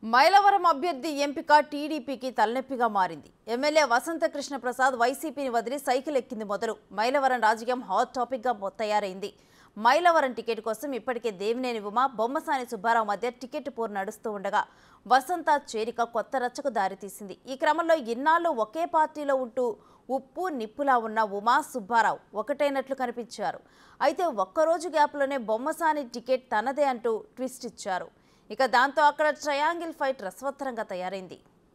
మైలవరం అభ్యర్థి ఎంపిక టీడీపీకి తలనొప్పిగా మారింది ఎమ్మెల్యే వసంత కృష్ణ ప్రసాద్ వైసీపీని వదిలి సైకిల్ ఎక్కింది మొదలు మైలవరం రాజకీయం హాట్ టాపిక్గా మొ- తయారైంది మైలవరం టికెట్ కోసం ఇప్పటికే దేవినేని ఉమ బొమ్మసాని సుబ్బారావు మధ్య టికెట్ పోరు నడుస్తూ ఉండగా వసంత చేరిక కొత్త రచ్చకు దారితీసింది ఈ క్రమంలో ఇన్నాళ్ళు ఒకే పార్టీలో ఉంటూ ఉప్పు నిప్పులా ఉన్న ఉమా సుబ్బారావు ఒకటైనట్లు కనిపించారు అయితే ఒక్కరోజు గ్యాప్లోనే బొమ్మసాని టికెట్ తనదే అంటూ ట్విస్ట్ ఇచ్చారు ఇక దాంతో అక్కడ ట్రయాంగిల్ ఫైట్ రసవత్తరంగా తయారైంది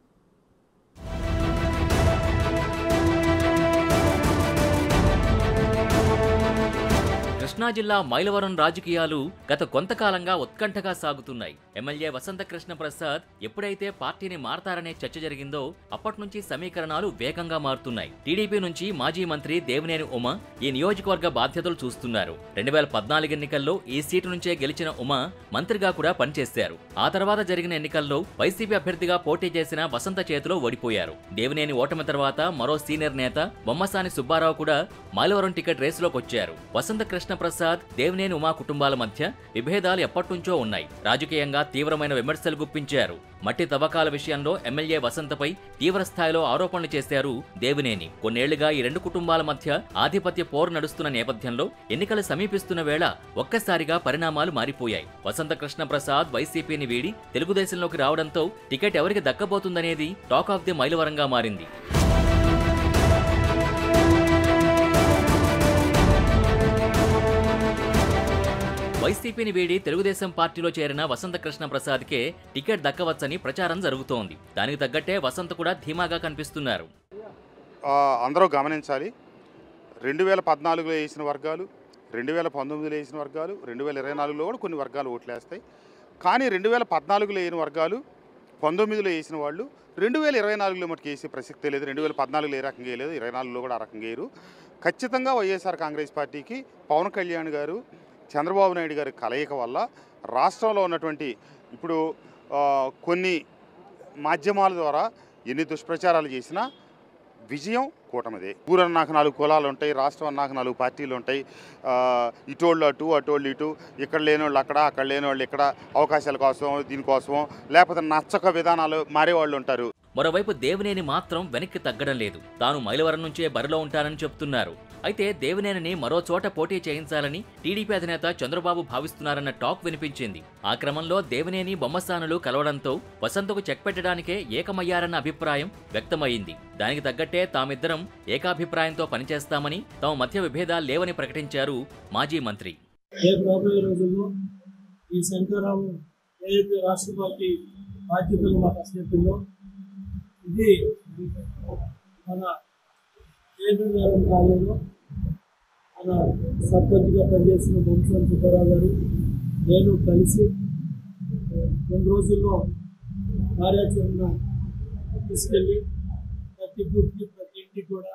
కృష్ణా జిల్లా మైలవరం రాజకీయాలు గత కొంతకాలంగా ఉత్కంఠగా సాగుతున్నాయి ఎమ్మెల్యే వసంత కృష్ణ ప్రసాద్ ఎప్పుడైతే పార్టీని మారతారనే చర్చ జరిగిందో అప్పటి నుంచి సమీకరణాలు వేగంగా మారుతున్నాయి టీడీపీ నుంచి మాజీ మంత్రి దేవినేని ఉమ ఈ నియోజకవర్గ బాధ్యతలు చూస్తున్నారు రెండు వేల పద్నాలుగు ఎన్నికల్లో ఈ సీటు నుంచే గెలిచిన ఉమ మంత్రిగా కూడా పనిచేశారు ఆ తర్వాత జరిగిన ఎన్నికల్లో వైసీపీ అభ్యర్థిగా పోటీ చేసిన వసంత చేతిలో ఓడిపోయారు దేవినేని ఓటమి తర్వాత మరో సీనియర్ నేత బొమ్మసాని సుబ్బారావు కూడా మైలవరం టికెట్ రేసులోకి వచ్చారు వసంత కృష్ణ ప్రసాద్ దేవినేని ఉమా కుటుంబాల మధ్య విభేదాలు ఎప్పటినుంచో ఉన్నాయి రాజకీయంగా తీవ్రమైన విమర్శలు గుప్పించారు మట్టి తవ్వకాల విషయంలో ఎమ్మెల్యే వసంతపై తీవ్ర స్థాయిలో ఆరోపణలు చేశారు దేవినేని కొన్నేళ్లుగా ఈ రెండు కుటుంబాల మధ్య ఆధిపత్య పోరు నడుస్తున్న నేపథ్యంలో ఎన్నికలు సమీపిస్తున్న వేళ ఒక్కసారిగా పరిణామాలు మారిపోయాయి వసంత కృష్ణ ప్రసాద్ వైసీపీని వీడి తెలుగుదేశంలోకి రావడంతో టికెట్ ఎవరికి దక్కబోతుందనేది టాక్ ఆఫ్ ది మైలవరంగా మారింది వైసీపీని వీడి తెలుగుదేశం పార్టీలో చేరిన వసంత కృష్ణ ప్రసాద్కే టికెట్ దక్కవచ్చని ప్రచారం జరుగుతోంది దానికి తగ్గట్టే వసంత కూడా ధీమాగా కనిపిస్తున్నారు ఆ, అందరూ గమనించాలి రెండు వేల పద్నాలుగులో వేసిన వర్గాలు రెండు వేల పంతొమ్మిదిలో వేసిన వర్గాలు రెండు వేల ఇరవై నాలుగులో కూడా కొన్ని వర్గాలు ఓట్లేస్తాయి కానీ రెండు వేల పద్నాలుగులో వేసిన వర్గాలు పంతొమ్మిదిలో వేసిన వాళ్ళు రెండు వేల ఇరవై నాలుగులో మటుకు వేసే ప్రసక్తే లేదు రెండు వేల పద్నాలుగులో ఏ రకంగా వేయలేదు ఇరవై నాలుగులో కూడా ఆ రకంగా వేయరు ఖచ్చితంగా వైఎస్ఆర్ కాంగ్రెస్ పార్టీకి పవన్ కళ్యాణ్ గారు చంద్రబాబు నాయుడు గారి కలయిక వల్ల రాష్ట్రంలో ఉన్నటువంటి ఇప్పుడు ఆ, కొన్ని మాధ్యమాల ద్వారా ఎన్ని దుష్ప్రచారాలు చేసినా విజయం కూటమిదే ఊరన్నాక నాలుగు కులాలు ఉంటాయి రాష్ట్రం అన్నాక నాలుగు పార్టీలు ఉంటాయి ఆ, ఇటోళ్ళు అటు అటోళ్ళు ఇటు ఇక్కడ లేని వాళ్ళు అక్కడ అక్కడ లేని వాళ్ళు ఇక్కడ అవకాశాల కోసం దీనికోసం లేకపోతే నచ్చక విధానాలు మారేవాళ్ళు ఉంటారు మరోవైపు దేవినేని మాత్రం వెనక్కి తగ్గడం లేదు తాను మైలవరం నుంచే బరిలో ఉంటానని చెప్తున్నారు అయితే దేవినేనిని మరో చోట పోటీ చేయించాలని టీడీపీ అధినేత చంద్రబాబు భావిస్తున్నారన్న టాక్ వినిపించింది ఆ క్రమంలో దేవినేని బొమ్మస్థానులు కలవడంతో వసంతకు చెక్ పెట్టడానికే ఏకమయ్యారన్న అభిప్రాయం వ్యక్తమైంది దానికి తగ్గట్టే తామిద్దరం ఏకాభిప్రాయంతో పనిచేస్తామని తమ మధ్య విభేదాలు లేవని ప్రకటించారు మాజీ మంత్రి రేపు రాబోయే రోజుల్లో ఈ శంకరరావు ఏదైతే రాష్ట్ర పార్టీ బాధ్యతలు మాకు అసలు ఇది మన కేంద్రం కాలంలో మన సర్పంచ్గా పనిచేసిన వంశం సుబ్బారావు గారు నేను కలిసి రెండు రోజుల్లో కార్యాచరణ తీసుకెళ్ళి ప్రతి బూత్కి ప్రతి ఇంటికి కూడా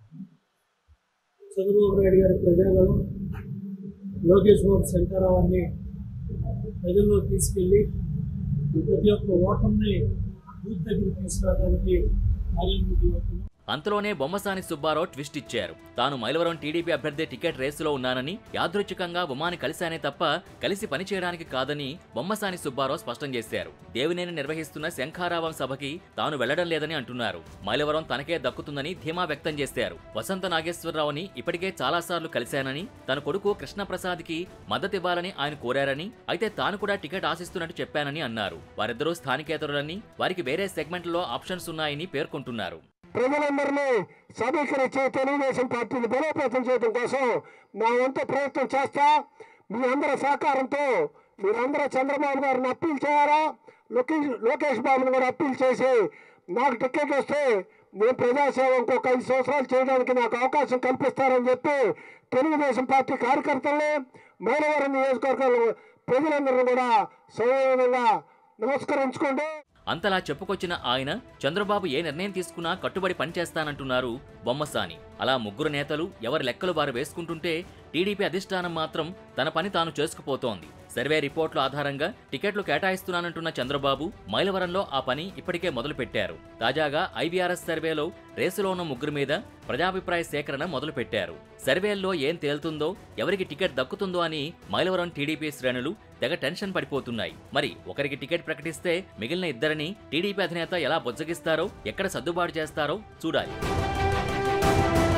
చంద్రబాబు నాయుడు గారి ప్రజాగణం లోకేష్ బాబు శంకరరావుని ప్రజల్లో తీసుకెళ్ళి ప్రతి ఒక్క ఓటర్ని బూత్ దగ్గరికి తీసుకురావడానికి కార్యక్రమం అవుతున్నాం అంతలోనే బొమ్మసాని సుబ్బారావు ట్విస్ట్ ఇచ్చారు తాను మైలవరం టీడీపీ అభ్యర్థి టికెట్ రేసులో ఉన్నానని యాదృచ్ఛికంగా ఉమాని కలిశానే తప్ప కలిసి పనిచేయడానికి కాదని బొమ్మసాని సుబ్బారావు స్పష్టం చేశారు దేవినేని నిర్వహిస్తున్న శంఖారావం సభకి తాను వెళ్లడం లేదని అంటున్నారు మైలవరం తనకే దక్కుతుందని ధీమా వ్యక్తం చేశారు వసంత నాగేశ్వరరావుని ఇప్పటికే చాలాసార్లు కలిశానని తన కొడుకు కృష్ణప్రసాద్కి మద్దతివ్వాలని ఆయన కోరారని అయితే తాను కూడా టికెట్ ఆశిస్తున్నట్టు చెప్పానని అన్నారు వారిద్దరూ స్థానికేతరులని వారికి వేరే సెగ్మెంట్లో ఆప్షన్స్ ఉన్నాయని పేర్కొంటున్నారు ప్రజలందరినీ సమీకరించి తెలుగుదేశం పార్టీని బలోపేతం చేయడం కోసం నా వంతు ప్రయత్నం చేస్తా మీ అందరి సహకారంతో మీరందరూ చంద్రబాబు గారిని అప్పీల్ చేయాలా లోకేష్ లోకేష్ బాబుని కూడా అప్పీల్ చేసి నాకు టికెట్ వస్తే నేను ప్రజాసేవ ఇంకొక ఐదు సంవత్సరాలు చేయడానికి నాకు అవకాశం కల్పిస్తారని చెప్పి తెలుగుదేశం పార్టీ కార్యకర్తల్ని మైలవరం నియోజకవర్గంలో ప్రజలందరినీ కూడా సౌజన్యంగా నమస్కరించుకోండి అంతలా చెప్పుకొచ్చిన ఆయన చంద్రబాబు ఏ నిర్ణయం తీసుకున్నా కట్టుబడి పనిచేస్తానంటున్నారు బొమ్మసాని అలా ముగ్గురు నేతలు ఎవరి లెక్కలు వారు వేసుకుంటుంటే టీడీపీ అధిష్టానం మాత్రం తన పని తాను చేసుకుపోతోంది సర్వే రిపోర్టుల ఆధారంగా టికెట్లు కేటాయిస్తున్నానంటున్న చంద్రబాబు మైలవరంలో ఆ పని ఇప్పటికే మొదలుపెట్టారు తాజాగా ఐవీఆర్ఎస్ సర్వేలో రేసులో ఉన్న ముగ్గురు మీద ప్రజాభిప్రాయ సేకరణ మొదలుపెట్టారు సర్వేల్లో ఏం తేలుతుందో ఎవరికి టికెట్ దక్కుతుందో అని మైలవరం టీడీపీ శ్రేణులు తెగ టెన్షన్ పడిపోతున్నాయి మరి ఒకరికి టికెట్ ప్రకటిస్తే మిగిలిన ఇద్దరిని టీడీపీ అధినేత ఎలా బుజ్జగిస్తారో ఎక్కడ సర్దుబాటు చేస్తారో చూడాలి